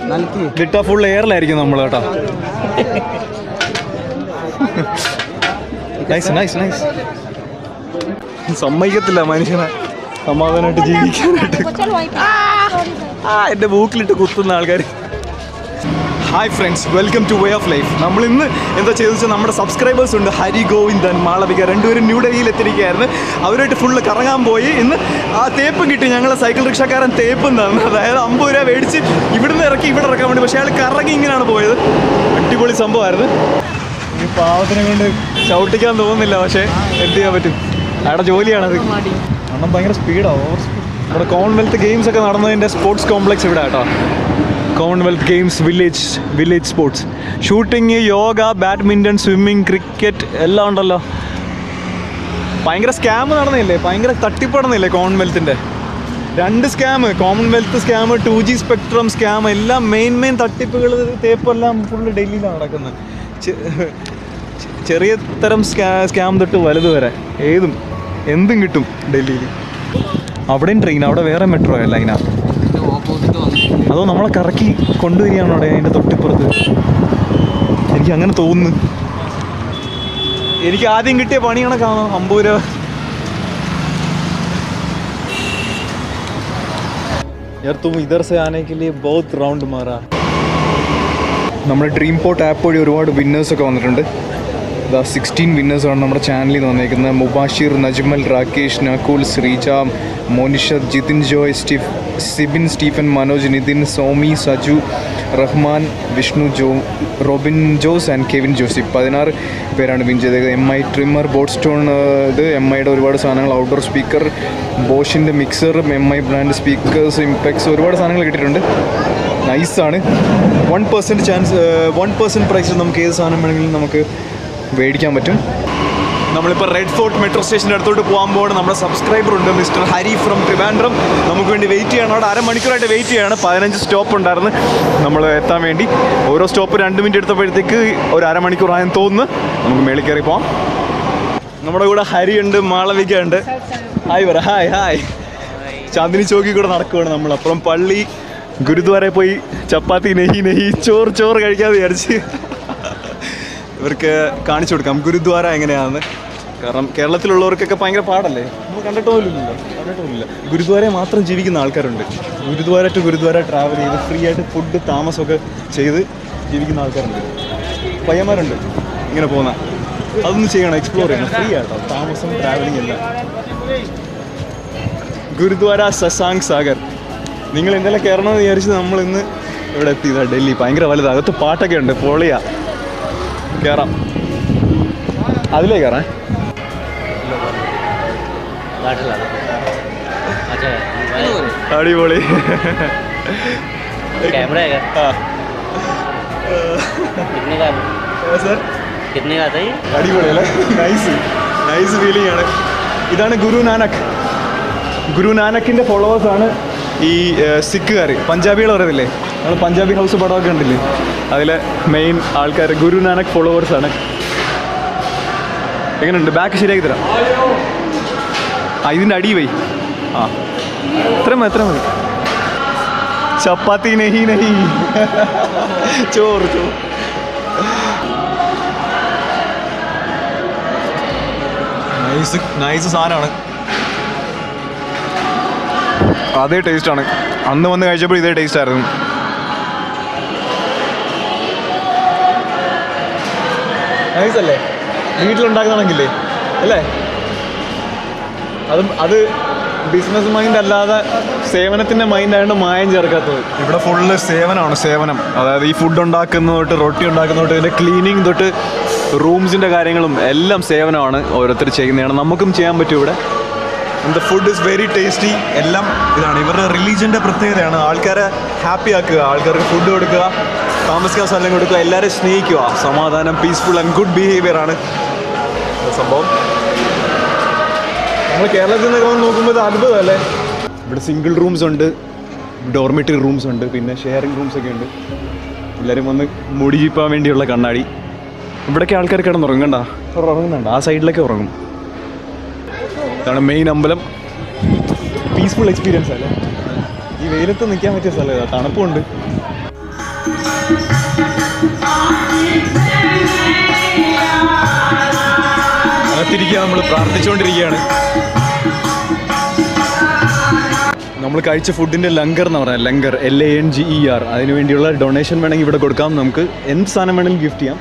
നൽകി വിട്ട ഫുൾ എയറിലായിരിക്കും നമ്മൾ കേട്ടോ നൈസ് നൈസ് നൈസ് സമ്മതിക്കത്തില്ല മനുഷ്യനെ സമാധാനമായിട്ട് ജീവിക്കാനായിട്ട് ആ എൻ്റെ മൂക്കിലിട്ട് കുത്തുന്ന ആൾക്കാർ hi friends welcome to way of life നമ്മൾ ഇന്ന് എന്താ ചെയ്തെന്ന് വെച്ചാൽ നമ്മുടെ സബ്സ്ക്രൈബേഴ്സ് ഉണ്ട് ഹരി ഗോവിന്ദൻ മാളവിക രണ്ടുപേരും ന്യൂ ഡൽഹിയിൽ എത്തിയിരിക്കുകയായിരുന്നു അവരായിട്ട് ഫുള്ള് കറങ്ങാൻ പോയി ഇന്ന് ആ തേപ്പും കിട്ടി ഞങ്ങളെ സൈക്കിൾ റിക്ഷക്കാരൻ തേപ്പും തന്നു അതായത് അമ്പത് രൂപ മേടിച്ച് ഇവിടുന്ന് ഇറക്കി ഇവിടെ ഇറക്കാൻ വേണ്ടി പക്ഷേ അയാൾ കറങ്ങി ഇങ്ങനെയാണ് പോയത് അടിപൊളി സംഭവമായിരുന്നു ഈ പാവത്തിനെ കൊണ്ട് ചവിട്ടിക്കാൻ തോന്നുന്നില്ല പക്ഷേ എന്ത് ചെയ്യാൻ പറ്റും അയാളുടെ ജോലിയാണത് അണ്ണം ഭയങ്കര സ്പീഡാണ് ഓവർ സ്പീഡ് നമ്മുടെ കോമൺവെൽത്ത് ഗെയിംസ് ഒക്കെ നടന്നതിൻ്റെ സ്പോർട്സ് കോംപ്ലക്സ് ഇവിടെ കേട്ടോ Commonwealth Games village village sports shooting yoga badminton swimming cricket എല്ലാം ഉണ്ടല്ലോ ഭയങ്കര സ്കാം നടന്നില്ലേ ഭയങ്കര തട്ടിപ്പ് നടന്നില്ലേ കോമൺവെൽത്തിൻ്റെ രണ്ട് scam Commonwealth scam two G spectrum scam എല്ലാം മെയിൻ മെയിൻ തട്ടിപ്പുകൾ തേപ്പെല്ലാം ഫുള്ള് ഡൽഹിയിലാണ് നടക്കുന്നത് ചെ- ചെ- ചെറിയ തരം സ്കാ സ്കാം തൊട്ട് വലുത് വരെ ഏതും എന്തും കിട്ടും ഡൽഹിയിൽ അവിടെയും ട്രെയിൻ അവിടെ വേറെ മെട്രോ ലൈനാ ഓപ്പോസിറ്റ് വന്നു അതോ നമ്മളെ കറക്കി കൊണ്ടുവരികയാണോ അവിടെ അതിൻ്റെ തൊട്ടിപ്പുറത്ത് എനിക്ക് അങ്ങനെ തോന്നുന്നു എനിക്ക് ആദ്യം കിട്ടിയ പണി കണക്കാണോ അമ്പത് രൂപ यार तुम इधर से आने के लिए बहुत റൗണ്ട് മാറാ നമ്മുടെ ഡ്രീം പോട്ട് ആപ്പ് വഴി ഒരുപാട് വിന്നേഴ്സ് ഒക്കെ വന്നിട്ടുണ്ട് ഇതാ സിക്സ്റ്റീൻ വിന്നേഴ്സാണ് നമ്മുടെ ചാനലിൽ നിന്ന് വന്നേക്കുന്നത് മുബാഷിർ നജ്മൽ രാകേഷ് നകുൽ ശ്രീജ മോനിഷത് ജിതിൻ ജോയ് സ്റ്റീഫ് സിബിൻ സ്റ്റീഫൻ മനോജ് നിതിൻ സോമി സജു റഹ്മാൻ വിഷ്ണു ജോ റോബിൻ ജോസ് ആൻഡ് കെവിൻ ജോസി പതിനാറ് പേരാണ് വിൻ ചെയ്തത് M I trimmer boat stone ഇത് എം ഐയുടെ ഒരുപാട് സാധനങ്ങൾ ഔട്ട്ഡോർ സ്പീക്കർ ബോഷിൻ്റെ mixer M I brand speakers Impex ഒരുപാട് സാധനങ്ങൾ കിട്ടിയിട്ടുണ്ട് നൈസാണ് one percent chance one percent പ്രൈസിൽ നമുക്ക് ഏത് സാധനം വേണമെങ്കിലും നമുക്ക് മേടിക്കാൻ പറ്റും നമ്മളിപ്പോൾ റെഡ് ഫോർട്ട് മെട്രോ സ്റ്റേഷൻ്റെ അടുത്തോട്ട് പോകാൻ പോകണം നമ്മുടെ സബ്സ്ക്രൈബർ ഉണ്ട് മിസ്റ്റർ ഹരി ഫ്രം ട്രിവാൻഡ്രം നമുക്ക് വേണ്ടി വെയിറ്റ് ചെയ്യണം അവിടെ അരമണിക്കൂറായിട്ട് വെയിറ്റ് ചെയ്യാണ് പതിനഞ്ച് സ്റ്റോപ്പ് ഉണ്ടായിരുന്നു നമ്മൾ എത്താൻ വേണ്ടി ഓരോ സ്റ്റോപ്പ് രണ്ട് മിനിറ്റ് എടുത്തപ്പോഴത്തേക്ക് ഒരു അരമണിക്കൂറായെന്ന് തോന്നുന്നു നമുക്ക് മേളിൽ കയറി പോവാം നമ്മുടെ കൂടെ ഹരി ഉണ്ട് മാളവിക ഉണ്ട് ഹായ് പറ ഹായ് ഹായ് ചാന്ദിനി ചോക്കി കൂടെ നടക്കുവാണ് നമ്മൾ അപ്പുറം പള്ളി ഗുരുദ്വാരയിൽ പോയി ചപ്പാത്തി നെഹി നെഹി ചോറ് ചോറ് കഴിക്കാതെ വിചാരിച്ച് ഇവർക്ക് കാണിച്ചു കൊടുക്കാം ഗുരുദ്വാര എങ്ങനെയാണെന്ന് കാരണം കേരളത്തിലുള്ളവർക്കൊക്കെ ഭയങ്കര പാടല്ലേ നമ്മൾ കണ്ടിട്ടോന്നില്ലല്ലോ കണ്ടിട്ടൊന്നുമില്ല ഗുരുദ്വാരയെ മാത്രം ജീവിക്കുന്ന ആൾക്കാരുണ്ട് ഗുരുദ്വാര ടു ഗുരുദ്വാര ട്രാവൽ ചെയ്ത് ഫ്രീ ആയിട്ട് ഫുഡ് താമസമൊക്കെ ചെയ്ത് ജീവിക്കുന്ന ആൾക്കാരുണ്ട് പയ്യന്മാരുണ്ട് ഇങ്ങനെ പോകുന്ന അതൊന്നും ചെയ്യണം എക്സ്പ്ലോർ ചെയ്യണം ഫ്രീ ആട്ടോ താമസം ട്രാവലിംഗ് എല്ലാം ഗുരുദ്വാര സസാങ് സാഗർ നിങ്ങൾ ഇന്നലെ കയറണമെന്ന് വിചാരിച്ച് നമ്മൾ ഇന്ന് ഇവിടെ എത്തിയതാ ഡൽഹി ഭയങ്കര വലുത് അകത്ത് പാട്ടൊക്കെ ഉണ്ട് പൊളിയാ കയറാം അതിലേ കയറാം अच्छा അടിപൊളി कैमरा है क्या ആ कितने का സർ कितने का था ये അടിപൊളി അല്ലേ നൈസ് നൈസ് ഫീലിംഗ് ആണ് ഇതാണ് ഗുരു നാനക് ഗുരു നാനക്കിൻ്റെ ഫോളോവേഴ്സാണ് ഈ സിഖുകാർ പഞ്ചാബികൾ പറയുന്നില്ലേ നമ്മൾ പഞ്ചാബി ഹൗസ് പടമൊക്കെ ഉണ്ടില്ലേ അതിലെ മെയിൻ ആൾക്കാർ ഗുരു നാനക് ഫോളോവേഴ്സാണ് എങ്ങനെയുണ്ട് ബാക്ക് ശരിയാക്കി തരാം ആ ഇതിൻ്റെ അടി വൈ ആ എത്ര മതി എത്ര മതി ചപ്പാത്തി നെഹി നെഹി ചോറ് ചോറ് നൈസ് നൈസ് സാധനമാണ് അതേ ടേസ്റ്റാണ് അന്ന് വന്ന് കഴിച്ചപ്പോൾ ഇതേ ടേസ്റ്റ് ആയിരുന്നു നൈസ് അല്ലേ വീട്ടിലുണ്ടാക്കുന്നതാണെങ്കിലേ അല്ലേ അത് അത് ബിസിനസ് മൈൻഡ് അല്ലാതെ സേവനത്തിന്റെ മൈൻഡ് ആയതുകൊണ്ട് മായം ചേർക്കാത്തത് ഇവിടെ ഫുള്ള് സേവനമാണ് സേവനം അതായത് ഈ ഫുഡ് ഉണ്ടാക്കുന്ന തൊട്ട് റൊട്ടി ഉണ്ടാക്കുന്ന തൊട്ട് ഇതിന്റെ ക്ലീനിങ് തൊട്ട് റൂംസിന്റെ കാര്യങ്ങളും എല്ലാം സേവനമാണ് ഓരോരുത്തർ ചെയ്യുന്നതാണ് നമുക്കും ചെയ്യാൻ പറ്റും ഇവിടെ the food is very tasty എല്ലാം ഇതാണ് ഇവരുടെ റിലീജിയൻ്റെ പ്രത്യേകതയാണ് ആൾക്കാരെ ഹാപ്പി ആക്കുക ആൾക്കാർക്ക് ഫുഡ് കൊടുക്കുക താമസിക്കാൻ സ്ഥലം കൊടുക്കുക എല്ലാവരെയും സ്നേഹിക്കുക സമാധാനം പീസ്ഫുൾ ആൻഡ് ഗുഡ് ബിഹേവിയർ ആണ് സംഭവം നമ്മൾ കേരളത്തിൽ നിന്നൊക്കെ വന്ന് നോക്കുമ്പോൾ ഇത് അത്ഭുതമല്ലേ ഇവിടെ സിംഗിൾ റൂംസ് ഉണ്ട് ഡോർമെറ്ററി റൂംസ് ഉണ്ട് പിന്നെ ഷെയറിംഗ് റൂംസ് ഒക്കെ ഉണ്ട് എല്ലാവരും വന്ന് മുടി ചീപ്പാൻ വേണ്ടിയുള്ള കണ്ണാടി ഇവിടേക്ക് ആൾക്കാർ കിടന്നുറങ്ങണ്ട അവർ ഉറങ്ങുന്നുണ്ട് ആ സൈഡിലൊക്കെ ഉറങ്ങും ഇതാണ് മെയിൻ അമ്പലം പീസ്ഫുൾ എക്സ്പീരിയൻസ് അല്ലേ ഈ വെയിലത്ത് നിൽക്കാൻ പറ്റിയ സ്ഥലം ഇതാ തണുപ്പുണ്ട് അകത്തിരിക്കുക നമ്മൾ പ്രാർത്ഥിച്ചുകൊണ്ടിരിക്കുകയാണ് നമ്മൾ കഴിച്ച ഫുഡിന്റെ ലങ്കർ എന്ന് പറയാം langar L A N G E R അതിന് വേണ്ടിയുള്ള ഡൊണേഷൻ വേണമെങ്കിൽ ഇവിടെ കൊടുക്കാം നമുക്ക് എന്ത് സാധനം വേണമെങ്കിലും ഗിഫ്റ്റ് ചെയ്യാം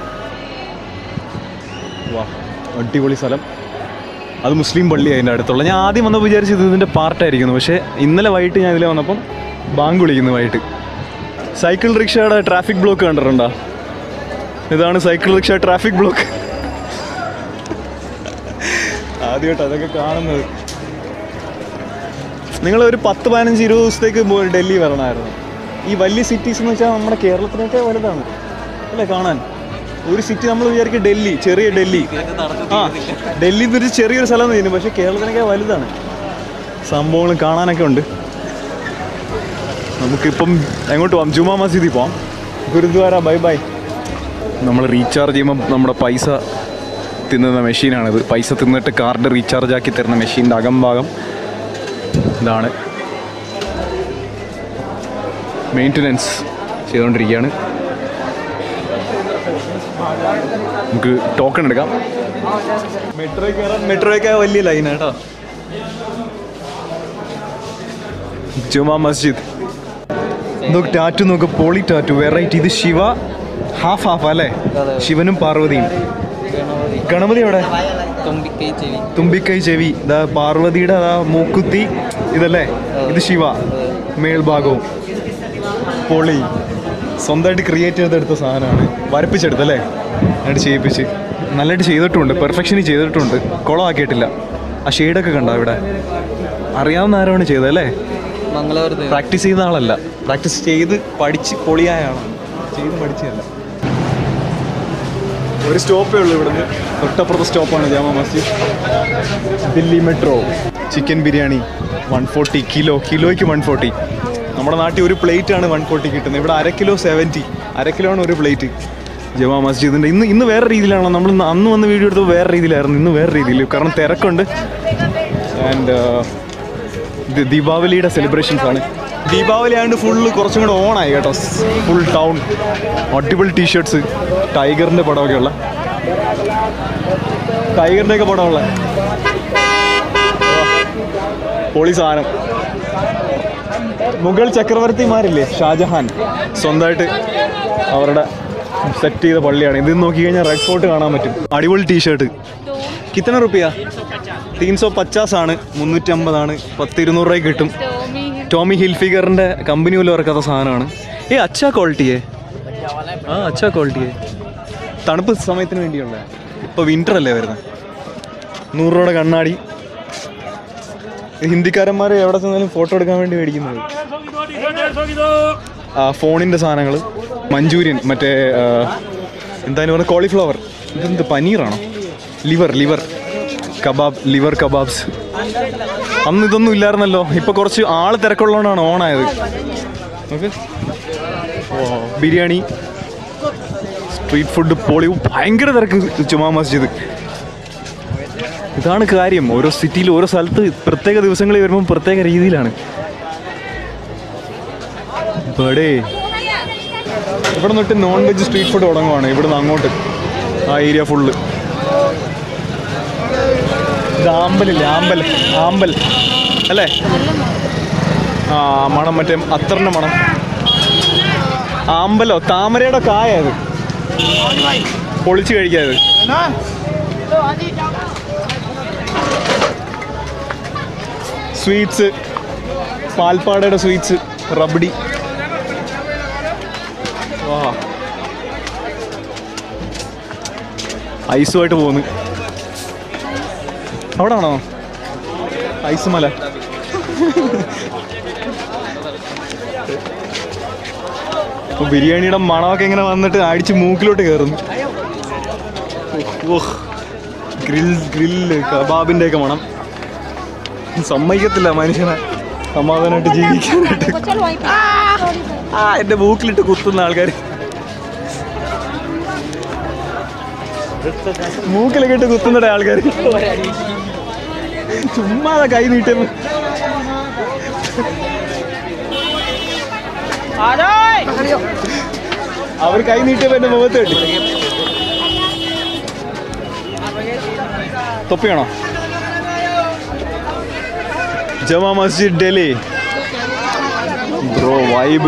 വാ അടിപൊളി സ്ഥലം അത് മുസ്ലിം പള്ളി അതിൻ്റെ അടുത്തുള്ള ഞാൻ ആദ്യം വന്നപ്പോൾ വിചാരിച്ചത് ഇതിൻ്റെ പാർട്ടായിരിക്കുന്നു പക്ഷേ ഇന്നലെ വൈകിട്ട് ഞാൻ ഇതിൽ വന്നപ്പം ബാങ്ക് വിളിക്കുന്നു വൈകിട്ട് സൈക്കിൾ റിക്ഷയുടെ ട്രാഫിക് ബ്ലോക്ക് കണ്ടിട്ടുണ്ടോ ഇതാണ് സൈക്കിൾ റിക്ഷ ട്രാഫിക് ബ്ലോക്ക് ആദ്യമായിട്ട് അതൊക്കെ കാണുന്നത് നിങ്ങൾ ഒരു പത്ത് പതിനഞ്ച് ഇരുപത് ദിവസത്തേക്ക് പോയി ഡൽഹി വരണമായിരുന്നു ഈ വലിയ സിറ്റീസ് എന്ന് വെച്ചാൽ നമ്മുടെ കേരളത്തിനൊക്കെ വലുതാണ് അല്ലേ കാണാൻ ഒരു സിറ്റി നമ്മൾ വിചാരിക്കും ഡൽഹി ചെറിയ ഡൽഹി ആ ഡൽഹി എന്നൊരു ചെറിയൊരു സ്ഥലം എന്ന് പക്ഷേ കേരളത്തിനൊക്കെ വലുതാണ് സംഭവങ്ങൾ കാണാനൊക്കെ ഉണ്ട് നമുക്കിപ്പം എങ്ങോട്ട് പോവാം ജുമാ മസ്ജിദിൽ പോവാം ഗുരുദ്വാര ബൈ ബൈ നമ്മൾ റീചാർജ് ചെയ്യുമ്പോൾ നമ്മുടെ പൈസ തിന്നുന്ന മെഷീനാണിത് പൈസ തിന്നിട്ട് കാർഡ് റീചാർജ് ആക്കി തരുന്ന മെഷീൻ്റെ അകംഭാഗം ഇതാണ് മെയിൻ്റനൻസ് ചെയ്തുകൊണ്ടിരിക്കുകയാണ് നമുക്ക് ടോക്കൺ എടുക്കാം മെട്രോ കയറാൻ മെട്രോയൊക്കെ വലിയ ലൈൻ കേട്ടോ ജുമാ മസ്ജിദ് നോക്ക് ടാറ്റു നോക്ക് പോളി ടാറ്റു വെറൈറ്റി ഇത് ശിവ ഹാഫ് ഹാഫ് അല്ലേ ശിവനും പാർവതിയും ഗണപതി എവിടെ തുമ്പിക്കൈ ചെവി തുമ്പിക്കൈ ചെവി ഇതാ പാർവതിയുടെ അതാ മൂക്കുത്തി ഇതല്ലേ ഇത് ശിവ മേൽഭാഗവും പൊളി സ്വന്തമായിട്ട് ക്രിയേറ്റ് ചെയ്തെടുത്ത സാധനമാണ് വരപ്പിച്ചെടുത്തല്ലേ എന്നിട്ട് ചെയ്യിപ്പിച്ച് നല്ലതായിട്ട് ചെയ്തിട്ടുണ്ട് പെർഫെക്ഷന് ചെയ്തിട്ടുണ്ട് കുളമാക്കിയിട്ടില്ല ആ ഷെയ്ഡൊക്കെ കണ്ടോ ഇവിടെ അറിയാവുന്ന ആരാണ് ചെയ്തതല്ലേ മംഗളൂർ പ്രാക്ടീസ് ചെയ്ത ആളല്ല പ്രാക്ടീസ് ചെയ്ത് പഠിച്ച് പൊളിയായ ആളാണ് ചെയ്ത് പഠിച്ചതല്ല ഒരു സ്റ്റോപ്പേ ഉള്ളൂ ഇവിടുന്ന് തൊട്ടപ്പുറത്തെ സ്റ്റോപ്പാണ് Jama Masjid Delhi metro chicken biryani one forty kilo കിലോയ്ക്ക് വൺ ഫോർട്ടി നമ്മുടെ നാട്ടിൽ ഒരു പ്ലേറ്റ് ആണ് വൺ ഫോർട്ടി കിട്ടുന്നത് ഇവിടെ അര കിലോ സെവൻറ്റി അര കിലോ ആണ് ഒരു പ്ലേറ്റ് ജമാ മസ്ജിദിൻ്റെ ഇന്ന് ഇന്ന് വേറെ രീതിയിലാണല്ലോ നമ്മൾ ഇന്ന് അന്ന് വന്ന് വീഡിയോ എടുത്തപ്പോൾ വേറെ രീതിയിലായിരുന്നു ഇന്ന് വേറെ രീതിയിൽ കാരണം തിരക്കുണ്ട് ആൻഡ് ഇത് ദീപാവലിയുടെ സെലിബ്രേഷൻസ് ആണ് ദീപാവലി ആയതുകൊണ്ട് ഫുള്ള് കുറച്ചും കൂടെ ഓണായി കേട്ടോ ഫുൾ ടൗൺ അടിപൊളി ടീഷർട്സ് ടൈഗറിൻ്റെ പടമൊക്കെ ഉള്ള ടൈഗറിൻ്റെ ഒക്കെ പടമുള്ള പൊളി സാധനം മുഗൾ ചക്രവർത്തിമാരില്ലേ ഷാജഹാൻ സ്വന്തമായിട്ട് അവരുടെ സെറ്റ് ചെയ്ത പള്ളിയാണ് ഇത് നോക്കി കഴിഞ്ഞാൽ റെഡ് ഫോർട്ട് കാണാൻ പറ്റും അടിപൊളി ടീഷർട്ട് കിത്തന റുപ്യ തീൻ സോ പച്ചാസ് ആണ് മുന്നൂറ്റി അമ്പതാണ് പത്ത് ഇരുന്നൂറ് രൂപയ്ക്ക് കിട്ടും ടോമി ഹിൽഫിഗറിന്റെ കമ്പനി പോലും ഇറക്കാത്ത സാധനമാണ് ഏ അച്ഛാ ക്വാളിറ്റിയേ ആ അച്ഛാ ക്വാളിറ്റിയേ തണുപ്പ് സമയത്തിന് വേണ്ടിയുള്ള ഇപ്പൊ വിന്റർ അല്ലേ വരുന്നത് നൂറ് രൂപയുടെ കണ്ണാടി ഹിന്ദിക്കാരന്മാർ എവിടെ ചെന്നാലും ഫോട്ടോ എടുക്കാൻ വേണ്ടി മേടിക്കുന്നത് ആ ഫോണിന്റെ സാധനങ്ങൾ മഞ്ചൂരിയൻ മറ്റേ ആ, എന്തായാലും പറഞ്ഞ കോളിഫ്ലവർ ഇതെന്ത് പനീറാണോ liver liver kebab liver kebabs അന്ന് ഇതൊന്നും ഇല്ലായിരുന്നല്ലോ ഇപ്പൊ കുറച്ച് ആള് തിരക്കുള്ളതുകൊണ്ടാണ് ഓണായത് ഓക്കെ ഓ ബിരിയാണി സ്ട്രീറ്റ് ഫുഡ് പൊളി ഭയങ്കര തിരക്ക് ചുമാ മസ്ജിദ് ഇതാണ് കാര്യം ഓരോ സിറ്റിയിൽ ഓരോ സ്ഥലത്ത് പ്രത്യേക ദിവസങ്ങളിൽ വരുമ്പോൾ പ്രത്യേക രീതിയിലാണ് ബഡേ ഇവിടെ നിന്നിട്ട് നോൺ വെജ് സ്ട്രീറ്റ് ഫുഡ് തുടങ്ങുവാണ് ഇവിടെ നിന്ന് അങ്ങോട്ട് ആ ഏരിയ ഫുള്ള് ഇത് ആമ്പലില്ലേ ആമ്പൽ ആമ്പൽ അല്ലേ ആ മണം മറ്റേ അത്തറിൻ്റെ മണം ആമ്പലോ താമരയുടെ കായ അത് പൊളിച്ച് കഴിക്കാത് സ്വീറ്റ്സ് പാൽപ്പാടയുടെ സ്വീറ്റ്സ് റബ്ഡി വാ ഐസുമായിട്ട് പോകുന്നു അവിടെ ആണോ ഐസ് മല അപ്പൊ ബിരിയാണിയുടെ മണമൊക്കെ ഇങ്ങനെ വന്നിട്ട് അടിച്ച് മൂക്കിലോട്ട് കയറുന്നു ഓഹ് ഗ്രിൽ ഗ്രില്ല് കബാബിന്റെ ഒക്കെ മണം സമ്മതിക്കത്തില്ല മനുഷ്യനെ സമാധാനമായിട്ട് ജീവിക്കാനായിട്ട് ആ എന്റെ മൂക്കിലിട്ട് കുത്തുന്ന ആൾക്കാർ മൂക്കിലൊക്കെ ഇട്ട് കുത്തുന്നട ആൾക്കാർ ചുമ്മാതെ കൈ നീട്ടുന്നു അവർ കൈ നീട്ടിയപ്പോ എന്റെ മുഖത്ത് കെട്ടി തൊപ്പിയാണോ ജമാ മസ്ജിദ് ഡൽഹി ബ്രോ വൈബ്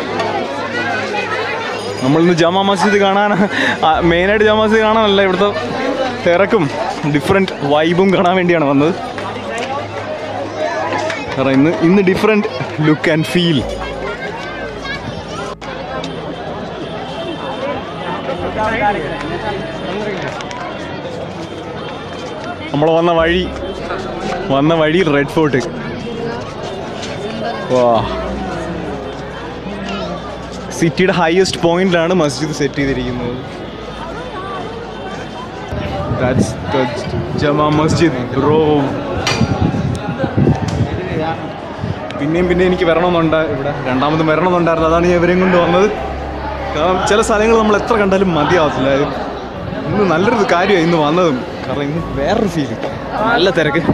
നമ്മളിന്ന് ജമാ മസ്ജിദ് കാണാൻ മെയിനായിട്ട് ജമാ മസ്ജിദ് കാണാനല്ല ഇവിടുത്തെ തിരക്കും ഡിഫറെൻറ്റ് വൈബും കാണാൻ വേണ്ടിയാണ് വന്നത് കാരണം ഇന്ന് ഇന്ന് ഡിഫറെൻറ്റ് ലുക്ക് ആൻഡ് ഫീൽ നമ്മൾ വന്ന വഴി വന്ന വഴി റെഡ് ഫോർട്ട് വാ സിറ്റിയുടെ ഹയസ്റ്റ് പോയിന്റിലാണ് മസ്ജിദ് സെറ്റ് ചെയ്തിരിക്കുന്നത് That's the Jama Masjid bro പിന്നെയും പിന്നെ എനിക്ക് വരണമെന്നുണ്ട് ഇവിടെ രണ്ടാമതും വരണമെന്നുണ്ടായിരുന്നു അതാണ് ഞാൻ ഇവരെയും കൊണ്ട് വന്നത് കാരണം ചില സ്ഥലങ്ങൾ നമ്മൾ എത്ര കണ്ടാലും മതിയാവത്തില്ല ഇന്ന് നല്ലൊരു കാര്യമാണ് ഇന്ന് വന്നതും കാരണം ഇന്ന് വേറൊരു ഫീൽ നല്ല തിരക്ക്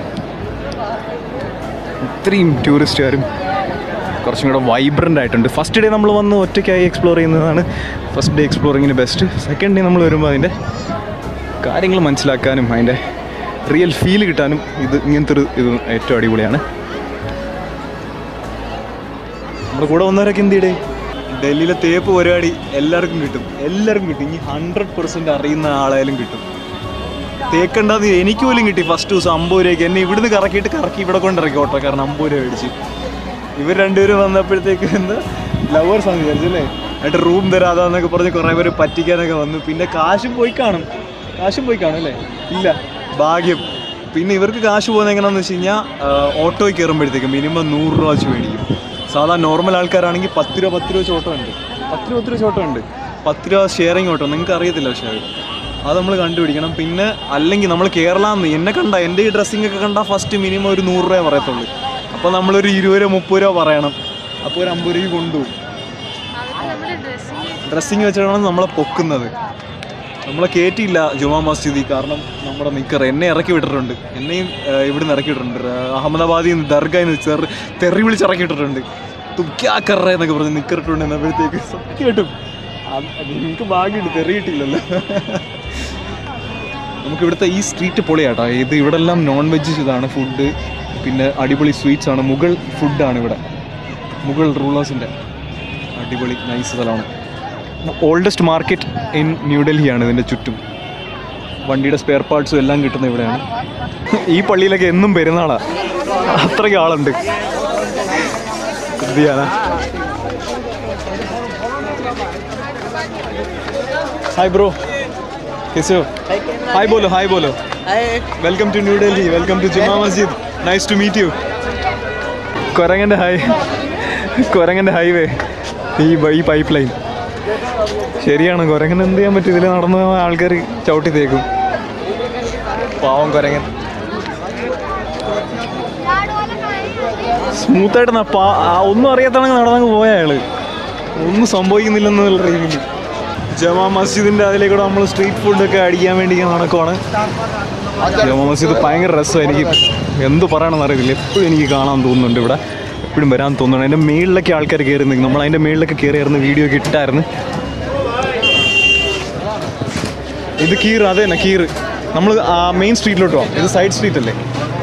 ഇത്രയും ടൂറിസ്റ്റുകാരും കുറച്ചും കൂടെ വൈബ്രൻ്റ് ആയിട്ടുണ്ട് ഫസ്റ്റ് ഡേ നമ്മൾ വന്ന് ഒറ്റയ്ക്കായി എക്സ്പ്ലോർ ചെയ്യുന്നതാണ് ഫസ്റ്റ് ഡേ എക്സ്പ്ലോറിങ്ങിന് ബെസ്റ്റ് സെക്കൻഡ് ഡേ നമ്മൾ വരുമ്പോൾ അതിൻ്റെ കാര്യങ്ങൾ മനസ്സിലാക്കാനും അതിൻ്റെ റിയൽ ഫീൽ കിട്ടാനും ഇത് ഇങ്ങനത്തെ ഒരു ഇത് ഏറ്റവും അടിപൊളിയാണ് നമ്മുടെ കൂടെ വന്നവരൊക്കെ എന്ത് ചെയ്യടേ ഡൽഹിയിലെ തേപ്പ് പരിപാടി എല്ലാവർക്കും കിട്ടും എല്ലാവർക്കും കിട്ടും ഇനി ഹൺഡ്രഡ് പെർസെൻറ്റ് അറിയുന്ന ആളായാലും കിട്ടും തേക്കണ്ടെന്ന് എനിക്ക് പോലും കിട്ടി ഫസ്റ്റ് ദിവസം അമ്പത് രൂപയ്ക്ക് എന്നെ ഇവിടുന്ന് കറക്കിയിട്ട് കറക്കി ഇവിടെ കൊണ്ടിറക്കി ഓട്ടോക്കാരൻ അമ്പത് രൂപ മേടിച്ച് ഇവർ രണ്ടുപേരും വന്നപ്പോഴത്തേക്ക് എന്താ ലവേഴ്സ് ആണ് വിചാരിച്ചല്ലേ എന്നിട്ട് റൂം തരാതാന്നൊക്കെ പറഞ്ഞ് കുറേ പേര് പറ്റിക്കാനൊക്കെ വന്നു പിന്നെ കാശും പോയി കാണും കാശും പോയി കാണും അല്ലേ ഇല്ല ഭാഗ്യം പിന്നെ ഇവർക്ക് കാശ് പോകുന്നത് എങ്ങനെയാണെന്ന് വെച്ച് കഴിഞ്ഞാൽ ഓട്ടോയിൽ കയറുമ്പോഴത്തേക്ക് മിനിമം നൂറ് രൂപ വെച്ച് മേടിക്കും സാധാ നോർമൽ ആൾക്കാരാണെങ്കിൽ പത്ത് രൂപ പത്ത് രൂപ വെച്ച് ഓട്ടോ ഉണ്ട് പത്ത് രൂപ പത്ത് രൂപ ഓട്ടോ ഉണ്ട് പത്ത് രൂപ ഷെയറിങ് ഓട്ടോ നിങ്ങൾക്ക് അറിയത്തില്ല പക്ഷേ അത് അത് നമ്മൾ കണ്ടുപിടിക്കണം പിന്നെ അല്ലെങ്കിൽ നമ്മൾ കേരളാന്ന് എന്നെ കണ്ട എൻ്റെ ഈ ഡ്രസ്സിംഗ് ഒക്കെ കണ്ടാൽ ഫസ്റ്റ് മിനിമം ഒരു നൂറ് രൂപ പറയത്തുള്ളൂ അപ്പോൾ നമ്മളൊരു ഇരുപത് രൂപ മുപ്പത് രൂപ പറയണം അപ്പോൾ ഒരു അമ്പത് രൂപ കൊണ്ടുപോകും ഡ്രസ്സിങ് വെച്ചിട്ടാണ് നമ്മളെ പൊക്കുന്നത് നമ്മളെ കയറ്റിയില്ല ജുമാ മസ്ജിദി കാരണം നമ്മുടെ നിക്കർ എന്നെ ഇറക്കി വിട്ടിട്ടുണ്ട് എന്നെയും ഏഹ്, ഇവിടുന്ന് ഇറക്കി വിട്ടിട്ടുണ്ട് ഏഹ്, അഹമ്മദാബാദിൽ നിന്ന് ദർഗയിൽ നിന്ന് ചെറു തെറി വിളിച്ച് ഇറക്കി വിട്ടിട്ടുണ്ട് തുക്യാക്കറ എന്നൊക്കെ പറഞ്ഞ് നിക്കറിട്ടുണ്ട് എന്നപ്പോഴത്തേക്ക് സത്യമായിട്ടും അത് നിങ്ങൾക്ക് ഭാഗ്യമുണ്ട് തെറി കിട്ടിയില്ലല്ലോ നമുക്ക് ഇവിടുത്തെ ഈ സ്ട്രീറ്റ് പൊളിയാട്ടോ ഇത് ഇവിടെ എല്ലാം നോൺ വെജ് ഇതാണ് ഫുഡ് പിന്നെ അടിപൊളി സ്വീറ്റ്സ് ആണ് മുഗൾ ഫുഡാണ് ഇവിടെ മുഗൾ റൂളേഴ്സിൻ്റെ അടിപൊളി നൈസ് സ്ഥലമാണ് ഓൾഡസ്റ്റ് മാർക്കറ്റ് ഇൻ ന്യൂഡൽഹിയാണ് ഇതിൻ്റെ ചുറ്റും വണ്ടിയുടെ സ്പെയർ പാർട്സും എല്ലാം കിട്ടുന്ന ഇവിടെയാണ് ഈ പള്ളിയിലൊക്കെ എന്നും പെരുന്നാളാണ് അത്രയ്ക്ക് ആളുണ്ട് എന്ത് ചെയ്യാനാ ഹായ് ബ്രോ कैसे हो हाय बोलो हाय बोलो welcome to New Delhi welcome to Juma Masjid nice to meet you കൊരങ്ങൻ്റെ ഹൈ കൊരങ്ങൻ്റെ ഹൈവേ ഈ ബ- ഈ പൈപ്പ് ലൈൻ ശരിയാണ് കൊരങ്ങൻ എന്ത് ചെയ്യാൻ പറ്റും ഇതിൽ നടന്ന ആൾക്കാർ ചവിട്ടി തേക്കും പാവം കൊരങ്ങൻ സ്മൂത്തായിട്ട് ന- പാ- ആ ഒന്നും അറിയാത്തണെങ്കിൽ നടന്നങ്ങ് പോയ അയാള് ഒന്നും സംഭവിക്കുന്നില്ലെന്നുള്ള രീതിയിൽ ജമാ മസ്ജിദിൻ്റെ അതിലേക്കൂടെ നമ്മൾ സ്ട്രീറ്റ് ഫുഡൊക്കെ അടിക്കാൻ വേണ്ടി ഇങ്ങനെ നടക്കുവാണ് ജമാ മസ്ജിദ് ഭയങ്കര രസമാണ് എനിക്ക് എന്ത് പറയണമെന്ന് അറിയില്ല എപ്പോഴും എനിക്ക് കാണാൻ തോന്നുന്നുണ്ട് ഇവിടെ എപ്പോഴും വരാൻ തോന്നുന്നുണ്ട് അതിൻ്റെ മേളിലൊക്കെ ആൾക്കാർ കയറി നിൽക്കും നമ്മൾ അതിൻ്റെ മേളിലൊക്കെ കയറിയായിരുന്നു വീഡിയോ ഒക്കെ ഇട്ടായിരുന്നു ഇത് കീർ അത് തന്നെ കീർ നമ്മൾ ആ മെയിൻ സ്ട്രീറ്റിലോട്ട് പോകാം ഇത് സൈഡ് സ്ട്രീറ്റ് അല്ലേ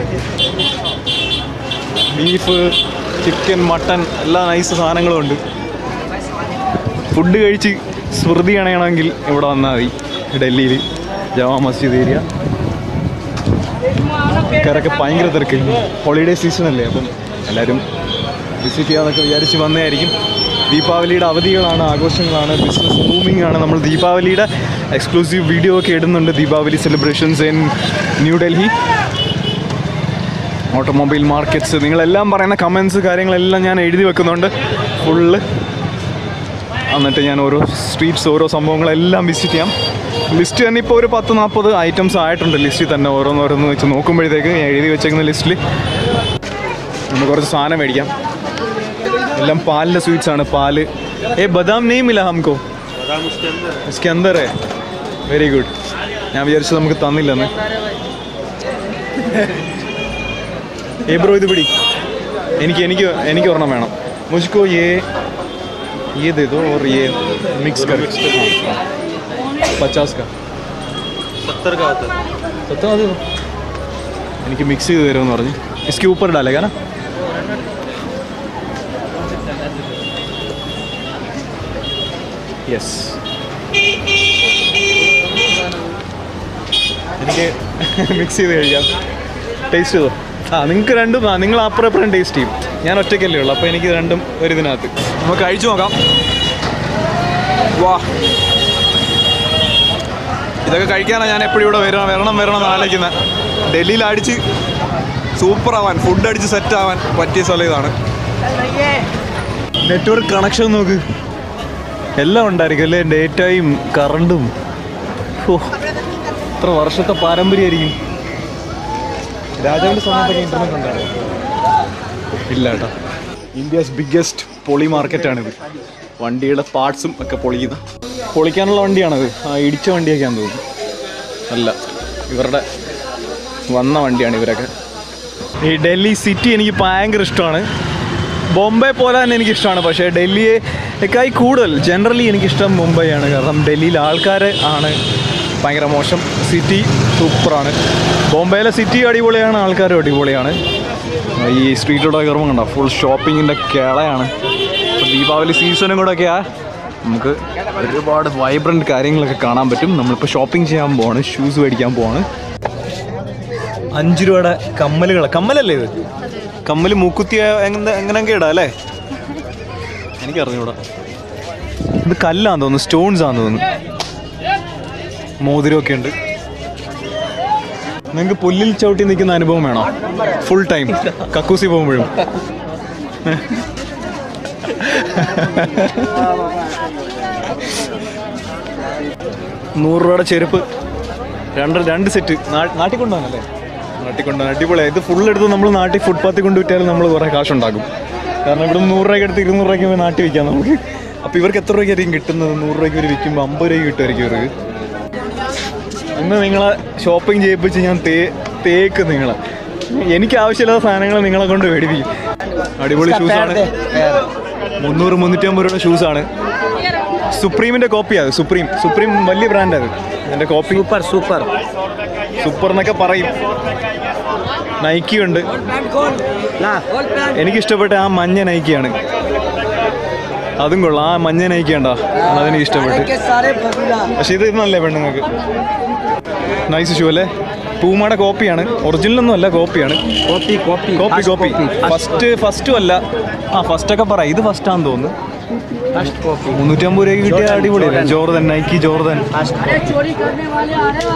ബീഫ് ചിക്കൻ മട്ടൺ എല്ലാ നൈസ് സാധനങ്ങളും ഉണ്ട് ഫുഡ് കഴിച്ച് സ്മൃതി അണയണമെങ്കിൽ ഇവിടെ വന്നാൽ മതി ഡൽഹിയിൽ ജവാ മസ്ജിദ് ഏരിയ ആൾക്കാരൊക്കെ ഭയങ്കര തിരക്ക് ഹോളിഡേ സീസൺ അല്ലേ അപ്പം എല്ലാവരും വിസിറ്റ് ചെയ്യാന്നൊക്കെ വിചാരിച്ച് വന്നതായിരിക്കും ദീപാവലിയുടെ അവധികളാണ് ആഘോഷങ്ങളാണ് ബിസിനസ് ബൂമിംഗ് ആണ് നമ്മൾ ദീപാവലിയുടെ എക്സ്ക്ലൂസീവ് വീഡിയോ ഒക്കെ ഇടുന്നുണ്ട് Deepavali celebrations in New Delhi automobile markets നിങ്ങളെല്ലാം പറയുന്ന കമൻസ് കാര്യങ്ങളെല്ലാം ഞാൻ എഴുതി വെക്കുന്നുണ്ട് ഫുള്ള് എന്നിട്ട് ഞാൻ ഓരോ സ്ട്രീറ്റ്സ് ഓരോ സംഭവങ്ങളെല്ലാം വിസിറ്റ് ചെയ്യാം ലിസ്റ്റ് തന്നെ ഇപ്പോൾ ഒരു പത്ത് നാൽപ്പത് ഐറ്റംസ് ആയിട്ടുണ്ട് ലിസ്റ്റിൽ തന്നെ ഓരോന്നോരോന്ന് വെച്ച് നോക്കുമ്പോഴത്തേക്ക് ഞാൻ എഴുതി വെച്ചേക്കുന്ന ലിസ്റ്റിൽ നമുക്ക് കുറച്ച് സാധനം മേടിക്കാം എല്ലാം പാലിൻ്റെ സ്വീറ്റ്സ് ആണ് പാല് ഏ ബദാം നെയ് മില ഹംകോ इसके अंदर है വെരി ഗുഡ് ഞാൻ വിചാരിച്ചു നമുക്ക് തന്നില്ലെന്ന് ഏ ബ്രോ ഇത് പിടി എനിക്ക് എനിക്ക് എനിക്ക് ഒരെണ്ണം വേണം മുസ്കോ ഏ ये दे दो और ये मिक्स कर पचास का सत्तर का होता है സത്യം അത് എനിക്ക് മിക്സ് ചെയ്ത് തരുമെന്ന് പറഞ്ഞു इसके ऊपर डालेगा ना യെസ് എനിക്ക് മിക്സ് ചെയ്ത് കഴിക്കാം ടേസ്റ്റ് ചെയ്തോ ആ നിങ്ങൾക്ക് രണ്ടും ആ നിങ്ങൾ അപ്പുറം അപ്പുറം ടേസ്റ്റ് ചെയ്യും ഞാൻ ഒറ്റയ്ക്കല്ലേ ഉള്ളൂ അപ്പോൾ എനിക്ക് രണ്ടും ഒരു ഇതിനകത്ത് നമുക്ക് കഴിച്ചു നോക്കാം വാ ഇതൊക്കെ കഴിക്കാനാണ് ഞാൻ എപ്പോഴും ഇവിടെ വരണം വരണം വരണം എന്ന് ആലോചിക്കുന്നത് ഡൽഹിയിൽ അടിച്ച് സൂപ്പർ ആവാൻ ഫുഡ് അടിച്ച് സെറ്റ് ആവാൻ പറ്റിയ സ്ഥലം ഇതാണ് നെറ്റ്വർക്ക് കണക്ഷൻ നോക്ക് എല്ലാം ഉണ്ടായിരിക്കും അല്ലേ ഡേറ്റയും കറണ്ടും ഓ എത്ര വർഷത്തെ പാരമ്പര്യമായിരിക്കും രാജാവിൻ്റെ സമയത്തൊക്കെ ഇന്റർനെറ്റ് ഉണ്ടായിരുന്നു ഇല്ല കേട്ടോ ഇന്ത്യസ് ബിഗ്ഗസ്റ്റ് പൊളി മാർക്കറ്റാണിത് വണ്ടിയുടെ പാർട്സും ഒക്കെ പൊളിക്കുന്ന പൊളിക്കാനുള്ള വണ്ടിയാണത് ആ ഇടിച്ച വണ്ടിയൊക്കെയാണെന്ന് തോന്നുന്നു അല്ല ഇവരുടെ വന്ന വണ്ടിയാണ് ഇവരൊക്കെ ഈ ഡൽഹി സിറ്റി എനിക്ക് ഭയങ്കര ഇഷ്ടമാണ് ബോംബെ പോലെ തന്നെ എനിക്കിഷ്ടമാണ് പക്ഷേ ഡൽഹിയേക്കായി കൂടുതൽ ജനറലി എനിക്കിഷ്ടം മുംബൈയാണ് കാരണം ഡൽഹിയിൽ ആൾക്കാർ ആണ് ഭയങ്കര മോശം സിറ്റി സൂപ്പറാണ് ബോംബെയിലെ സിറ്റി അടിപൊളിയാണ് ആൾക്കാരും അടിപൊളിയാണ് ഈ സ്ട്രീറ്റിലൂടെ കയറുമ്പോൾ കണ്ടോ ഫുൾ ഷോപ്പിങ്ങിൻ്റെ കേളയാണ് ഇപ്പോൾ ദീപാവലി സീസണും കൂടെ ഒക്കെയാ നമുക്ക് ഒരുപാട് വൈബ്രൻറ്റ് കാര്യങ്ങളൊക്കെ കാണാൻ പറ്റും നമ്മളിപ്പോൾ ഷോപ്പിംഗ് ചെയ്യാൻ പോവാണ് ഷൂസ് മേടിക്കാൻ പോവാണ് അഞ്ച് രൂപയുടെ കമ്മലുകൾ കമ്മലല്ലേ ഇത് കമ്മൽ മൂക്കുത്തിയ എങ്ങനെ എങ്ങനെയൊക്കെ ഇടാം അല്ലേ എനിക്കറിഞ്ഞൂടാ ഇത് കല്ലാന്ന് തോന്നുന്നു സ്റ്റോൺസ് ആന്ന് തോന്നുന്നു മോതിരമൊക്കെ ഉണ്ട് നിങ്ങൾക്ക് പുല്ലിൽ ചവിട്ടി നിൽക്കുന്ന അനുഭവം വേണോ ഫുൾ ടൈം കക്കൂസി പോകുമ്പോഴും നൂറ് രൂപയുടെ ചെരുപ്പ് രണ്ട് രണ്ട് സെറ്റ് നാട്ടിൽ കൊണ്ടുപോകാനല്ലേ നാട്ടിൽ കൊണ്ടുപോകാൻ അടിപൊളിയാണ് ഇത് ഫുൾ എടുത്ത് നമ്മൾ നാട്ടിൽ ഫുട്പാത്തിൽ കൊണ്ട് വിറ്റാലും നമ്മൾ കുറേ കാശുണ്ടാക്കും കാരണം ഇവിടെ നൂറ് രൂപയ്ക്ക് എടുത്ത് ഇരുന്നൂറ് രൂപയ്ക്ക് പോയി നാട്ടിൽ വിൽക്കാം നമുക്ക് അപ്പോൾ ഇവർക്ക് എത്ര രൂപയ്ക്കായിരിക്കും കിട്ടുന്നത് നൂറ് രൂപയ്ക്ക് ഇവർ വിൽക്കുമ്പോൾ അമ്പത് രൂപയ്ക്ക് കിട്ടുമായിരിക്കും ഇവർക്ക് ഇന്ന് നിങ്ങളെ ഷോപ്പിംഗ് ചെയ്യിപ്പിച്ച് ഞാൻ തേ തേക്ക് നിങ്ങളെ എനിക്ക് ആവശ്യമില്ലാത്ത സാധനങ്ങൾ നിങ്ങളെ കൊണ്ട് മേടിപ്പിക്കും അടിപൊളി ഷൂസാണ് മുന്നൂറ് മുന്നൂറ്റമ്പത് രൂപയുടെ ഷൂസാണ് സുപ്രീമിന്റെ കോപ്പിയാണ് സുപ്രീം സുപ്രീം വലിയ ബ്രാൻഡ് അത് എൻ്റെ കോപ്പി सुपर सुपर സൂപ്പർ എന്നൊക്കെ പറയും നൈക്കി ഉണ്ട് ना എനിക്ക് ഇഷ്ടപ്പെട്ട ആ മഞ്ഞ നൈക്കിയാണ് അതും കൊള്ളാം ആ മഞ്ഞ നൈക്കി ഉണ്ടോ അതെനിക്ക് ഇഷ്ടപ്പെട്ടു सारे बबूला പക്ഷെ ഇത് നല്ലേ പെണ്ണുങ്ങൾക്ക് നൈസ് ഷൂ അല്ലേ പൂമയുടെ കോപ്പിയാണ് ഒറിജിനൽ ഒന്നും അല്ല കോപ്പിയാണ് copy copy copy copy first ഫസ്റ്റും അല്ല ആ ഫസ്റ്റ് ഒക്കെ പറ ഇത് ഫസ്റ്റ് ആണെന്ന് തോന്നുന്നു फर्स्ट कॉपी മുന്നൂറ്റമ്പത് രൂപയ്ക്ക് കിട്ടിയ അടിപൊളിയല്ലേ ജോർദൻ നൈക്കി ജോർദൻ चोरी करने वाले आ रहे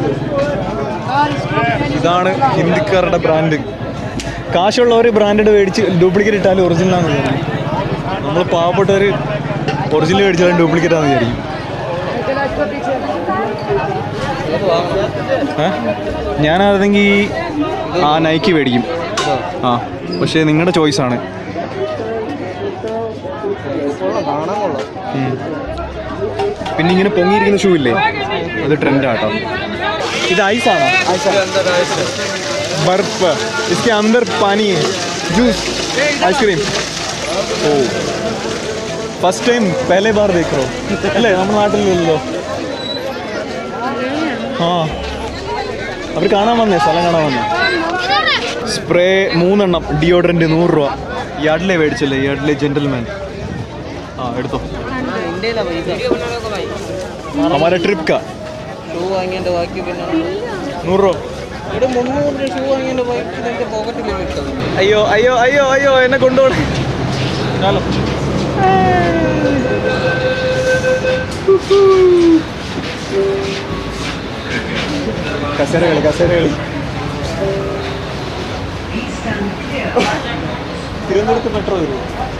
हैं ഇതാണ് ഹിന്ദിക്കാരുടെ ബ്രാൻഡ് കാശുള്ളവർ ബ്രാൻഡഡ് മേടിച്ച് ഡ്യൂപ്ലിക്കേറ്റ് ഇട്ടാലും ഒറിജിനൽ ആണെന്ന് തോന്നുന്നു നമ്മൾ പാവപ്പെട്ടവർ ഒറിജിനൽ മേടിച്ചാലും ഡ്യൂപ്ലിക്കേറ്റ് ആണെന്ന് വിചാരിക്കും ഏ? ഞാനാണെങ്കിൽ ആ നൈക്കി മേടിക്കും ആ പക്ഷേ നിങ്ങളുടെ ചോയ്സാണ് പിന്നെ ഇങ്ങനെ പൊങ്ങിയിരിക്കുന്ന ഷൂ ഇല്ലേ അത് ട്രെൻഡാട്ടോ ഇത് ഐസാണോ बर्फ इसके अंदर पानी है जूस आइसक्रीम ഓ ഫസ്റ്റ് ടൈം പഹലെ ബാർ देख रहे हो അല്ലേ നമ്മുടെ നാട്ടിലല്ലോ ആ അവർ കാണാൻ വന്നേ സ്ഥലം കാണാൻ വന്നേ സ്പ്രേ മൂന്നെണ്ണം ഡിയോഡ്രൻറ്റ് നൂറ് രൂപ യാർഡിലെ മേടിച്ചല്ലേ യാർഡിലെ ജെന്റിൽമാൻ ആ എടുത്തോ हमारा ट्रिप का ഷൂ വാങ്ങിയതിന്റെ ബാക്കി പിന്നെ നൂറ് രൂപ ഇവിടെ മുന്നൂറ് ഷൂ വാങ്ങിയതിന്റെ ബാക്കി എന്റെ പോക്കറ്റിൽ കിട്ടും അയ്യോ അയ്യോ അയ്യോ അയ്യോ എന്നെ കൊണ്ടുപോകണേ ചാലോ കസേര കളി കസേര കളി തിരുവനന്തപുരത്ത് മെട്രോ വരും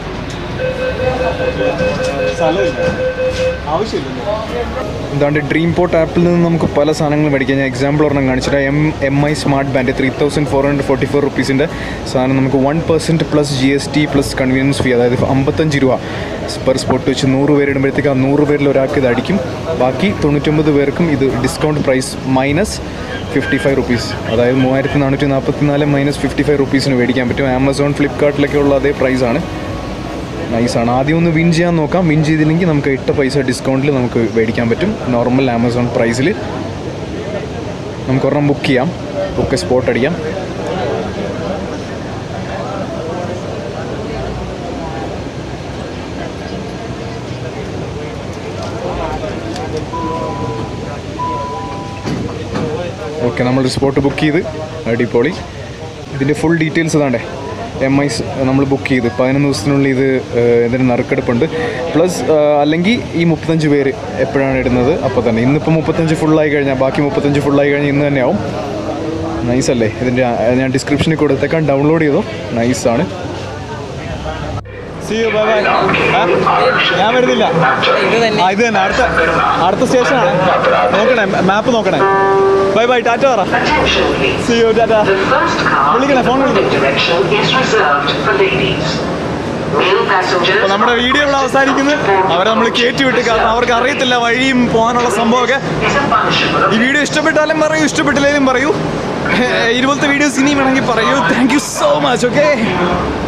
സ്ഥലമില്ല ആവശ്യമില്ലല്ലോ എന്താണ്ട് ഡ്രീം പോർട്ട് ആപ്പിൽ നിന്ന് നമുക്ക് പല സാധനങ്ങൾ മേടിക്കാം ഞാൻ എക്സാമ്പിൾ ഒരെണ്ണം കാണിച്ചിട്ട് M M I smart band three thousand four hundred forty four റുപ്പീസിൻ്റെ സാധനം നമുക്ക് one percent plus G S T plus convenience fee അതായത് അമ്പത്തഞ്ച് രൂപ പെർ സ്പോട്ട് വെച്ച് നൂറ് പേരിടുമ്പോഴത്തേക്ക് ആ നൂറ് പേരിൽ ഒരാൾക്ക് ഇത് അടിക്കും ബാക്കി തൊണ്ണൂറ്റൊമ്പത് പേർക്കും ഇത് discount price minus fifty five rupees അതായത് മൂവായിരത്തി നാനൂറ്റി നാൽപ്പത്തി നാല് മൈനസ് ഫിഫ്റ്റി ഫൈവ് റുപ്പീസിന് മേടിക്കാൻ പറ്റും ആമസോൺ ഫ്ലിപ്കാർട്ടിലൊക്കെ ഉള്ള അതേ പ്രൈസാണ് നൈസാണ് ആദ്യം ഒന്ന് വിൻ ചെയ്യാൻ നോക്കാം വിൻ ചെയ്തില്ലെങ്കിൽ നമുക്ക് ഇട്ട പൈസ ഡിസ്കൗണ്ടിൽ നമുക്ക് മേടിക്കാൻ പറ്റും നോർമൽ ആമസോൺ പ്രൈസിൽ നമുക്ക് ഒരെണ്ണം ബുക്ക് ചെയ്യാം ബുക്ക് സ്പോട്ട് അടിക്കാം ഓക്കെ നമ്മൾ സ്പോട്ട് ബുക്ക് ചെയ്ത് അടിപൊളി ഇതിൻ്റെ ഫുൾ ഡീറ്റെയിൽസ് ഇതാണ്ടേ എം ഐസ് നമ്മൾ ബുക്ക് ചെയ്ത് പതിനൊന്ന് ദിവസത്തിനുള്ളിൽ ഇത് ഏഹ്, ഇതിന് നറുക്കെടുപ്പുണ്ട് പ്ലസ് അല്ലെങ്കിൽ ഈ മുപ്പത്തഞ്ച് പേര് എപ്പോഴാണ് ഇടുന്നത് അപ്പോൾ തന്നെ ഇന്നിപ്പോൾ മുപ്പത്തഞ്ച് ഫുള്ളായി കഴിഞ്ഞാൽ ബാക്കി മുപ്പത്തഞ്ച് ഫുള്ളായി കഴിഞ്ഞാൽ ഇന്ന് തന്നെയാവും നൈസ് അല്ലേ ഇതിൻ്റെ ആ- ഞാൻ ഡിസ്ക്രിപ്ഷനിൽ കൊടുത്തേക്കാൻ ഡൗൺലോഡ് ചെയ്തോ നൈസാണ് സി യു ബൈ ബൈ ഞാൻ വരുന്നില്ല ഇത് തന്നെ ആ ഇത് തന്നെ അടുത്ത അടുത്ത സ്റ്റേഷനാണ് നോക്കണേ മാപ്പ് നോക്കണേ ബൈ ബൈ ടാറ്റ പറ Attention please. സി യു ടാറ്റ The first car വിളിക്കണേ, ഫോൺ in the വിളിക്ക്. direction is reserved for ladies. Male passengers. അപ്പോൾ നമ്മുടെ വീഡിയോ ഇവിടെ അവസാനിക്കുന്നു അവരെ നമ്മൾ കയറ്റി വിട്ട് കാരണം അവർക്ക് അറിയത്തില്ല വഴിയും പോകാനുള്ള സംഭവമൊക്കെ is a punishable ഈ വീഡിയോ ഇഷ്ടപ്പെട്ടാലും പറയൂ ഇഷ്ടപ്പെട്ടില്ലെങ്കിലും പറയൂ ഇതുപോലത്തെ വീഡിയോസ് ഇനിയും വേണമെങ്കിൽ പറയൂ thank you so much okay